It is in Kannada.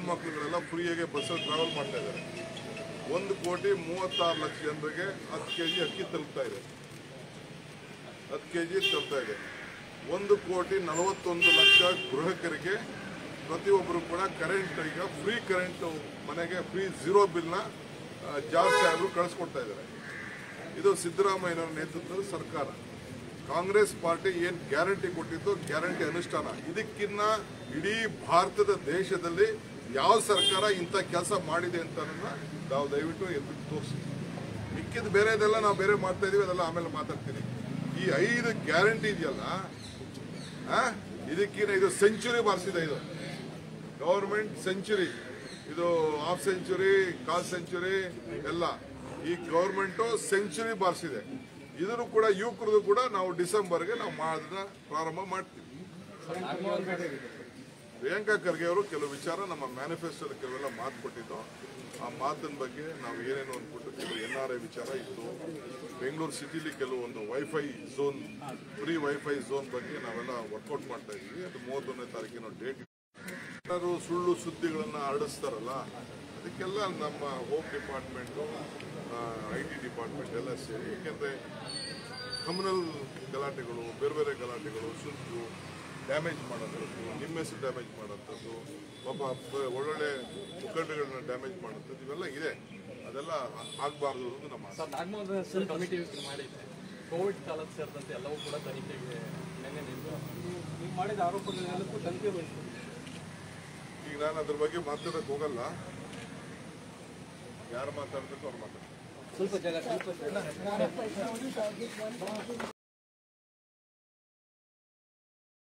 ಹೆಣ್ಮಕ್ಳುಗಳೆಲ್ಲ ಫ್ರೀಯಾಗಿ ಬಸ್ಸಲ್ಲಿ ಟ್ರಾವೆಲ್ ಮಾಡ್ತಾ ಇದ್ದಾರೆ ಒಂದು ಕೋಟಿ ಮೂವತ್ತಾರು ಲಕ್ಷ ಜನರಿಗೆ ಹತ್ತು ಕೆ ಜಿ ಅಕ್ಕಿ ತಲುಪ್ತಾ ಇದೆ ಹತ್ತು ಕೆ ಜಿ ತಲುಪ್ತಾ ಇದೆ ಒಂದು ಕೋಟಿ ನಲವತ್ತೊಂದು ಲಕ್ಷ ಗೃಹಕರಿಗೆ ಪ್ರತಿಯೊಬ್ಬರು ಕೂಡ ಕರೆಂಟ್ ಈಗ ಫ್ರೀ ಕರೆಂಟ್ ಮನೆಗೆ ಫ್ರೀ ಝೀರೋ ಬಿಲ್ನ ಜಾಸ್ತಿ ಆದರೂ ಕಳಿಸ್ಕೊಡ್ತಾ ಇದ್ದಾರೆ ಇದು ಸಿದ್ದರಾಮಯ್ಯನವರ ನೇತೃತ್ವದ ಸರ್ಕಾರ ಕಾಂಗ್ರೆಸ್ ಪಾರ್ಟಿ ಏನು ಗ್ಯಾರಂಟಿ ಕೊಟ್ಟಿತ್ತು ಗ್ಯಾರಂಟಿ ಅನುಷ್ಠಾನ ಇದಕ್ಕಿನ್ನ ಇಡೀ ಭಾರತದ ದೇಶದಲ್ಲಿ ಯಾವ ಸರ್ಕಾರ ಇಂಥ ಕೆಲಸ ಮಾಡಿದೆ ಅಂತ ನಾವು ದಯವಿಟ್ಟು ಎದ್ದು ತೋರಿಸಿ ಮಿಕ್ಕಿದ ಬೇರೆದೆಲ್ಲ ನಾವು ಬೇರೆ ಮಾಡ್ತಾ ಇದೀವಿ ಅದೆಲ್ಲ ಆಮೇಲೆ ಮಾತಾಡ್ತೀನಿ ಈ ಐದು ಗ್ಯಾರಂಟಿ ಇದೆಯಲ್ಲ ಆ, ಇದಕ್ಕಿನ್ನ ಇದು ಸೆಂಚುರಿ ಬಾರಿಸಿದೆ ಇದು ಗವರ್ಮೆಂಟ್ ಸೆಂಚುರಿ ಇದು ಹಾಫ್ ಸೆಂಚುರಿ ಕಾಲ್ ಸೆಂಚುರಿ ಎಲ್ಲ ಈ ಗವರ್ಮೆಂಟು ಸೆಂಚುರಿ ಬಾರಿಸಿದೆ ಇದನ್ನು ಕೂಡ ಯುವಕರದು ಕೂಡ ನಾವು ಡಿಸೆಂಬರ್ಗೆ ನಾವು ಮಾಡೋದನ್ನ ಪ್ರಾರಂಭ ಮಾಡ್ತೀವಿ ಪ್ರಿಯಾಂಕಾ ಖರ್ಗೆ ಅವರು ಕೆಲವು ವಿಚಾರ ನಮ್ಮ ಮ್ಯಾನಿಫೆಸ್ಟೋದಲ್ಲಿ ಕೆಲವೆಲ್ಲ ಮಾತು ಕೊಟ್ಟಿದ್ದು ಆ ಮಾತಿನ ಬಗ್ಗೆ ನಾವು ಏನೇನು ಅಂದ್ಬಿಟ್ಟು ಕೆಲವು ಎನ್ ಆರ್ ಐ ವಿಚಾರ ಇತ್ತು ಬೆಂಗಳೂರು ಸಿಟಿಲಿ ಕೆಲವೊಂದು wifi zone free wifi zone ಬಗ್ಗೆ ನಾವೆಲ್ಲ ವರ್ಕೌಟ್ ಮಾಡ್ತಾ ಇದ್ದೀವಿ ಅದು ಮೂವತ್ತೊಂದನೇ ತಾರೀಕಿನ ಡೇಟ್ ಯಾರು ಸುಳ್ಳು ಸುದ್ದಿಗಳನ್ನ ಹರಡಿಸ್ತಾರಲ್ಲ ಅದಕ್ಕೆಲ್ಲ ನಮ್ಮ home department I T department ಎಲ್ಲ ಸೇರಿ ಏಕೆಂದರೆ ಕಮ್ಯುನಲ್ ಗಲಾಟೆಗಳು ಬೇರೆ ಬೇರೆ ಗಲಾಟೆಗಳು ಸುಳ್ಳು ಡ್ಯಾಮೇಜ್ ಮಾಡೋಂಥದ್ದು ನಿಮ್ಮ ಹೆಸರು ಡ್ಯಾಮೇಜ್ ಮಾಡೋಂಥದ್ದು ಪಾಪ ಬ- ಒಳ್ಳೊಳ್ಳೆ ಮುಖಂಡಗಳನ್ನ ಡ್ಯಾಮೇಜ್ ಮಾಡೋಂಥದ್ದು ಇವೆಲ್ಲ ಇದೆ ಅದೆಲ್ಲ ಆಗಬಾರ್ದು ಅನ್ನೋದು ನಮ್ಮ ಆಸೆ. ಸರ್ ನಾಗಮೋಹನ್ ಹೆಸರು ಕಮಿಟಿ ಮಾಡಿದೆ ಕೋವಿಡ್ ಕಾಲದ ಸೇರಿದಂತೆ ಎಲ್ಲವೂ ಕೂಡ ತನಿಖೆಗೆ ನೆನ್ನೆ ನಿಂತು ನೀವು ಮಾಡಿದ ಆರೋಪಗಳೆಲ್ಲಕ್ಕೂ ತನಿಖೆ ವಹಿಸ್ತೀವಿ ಈಗ ನಾನು ಅದ್ರ ಬಗ್ಗೆ ಮಾತಾಡಕ್ಕೆ ಹೋಗಲ್ಲ ಯಾರು ಮಾತಾಡ್ಬೇಕು ಅವ್ರು ಮಾತಾಡ್ತಾರೆ ಸ್ವಲ್ಪ ಜಾಗ ಸ್ವಲ್ಪ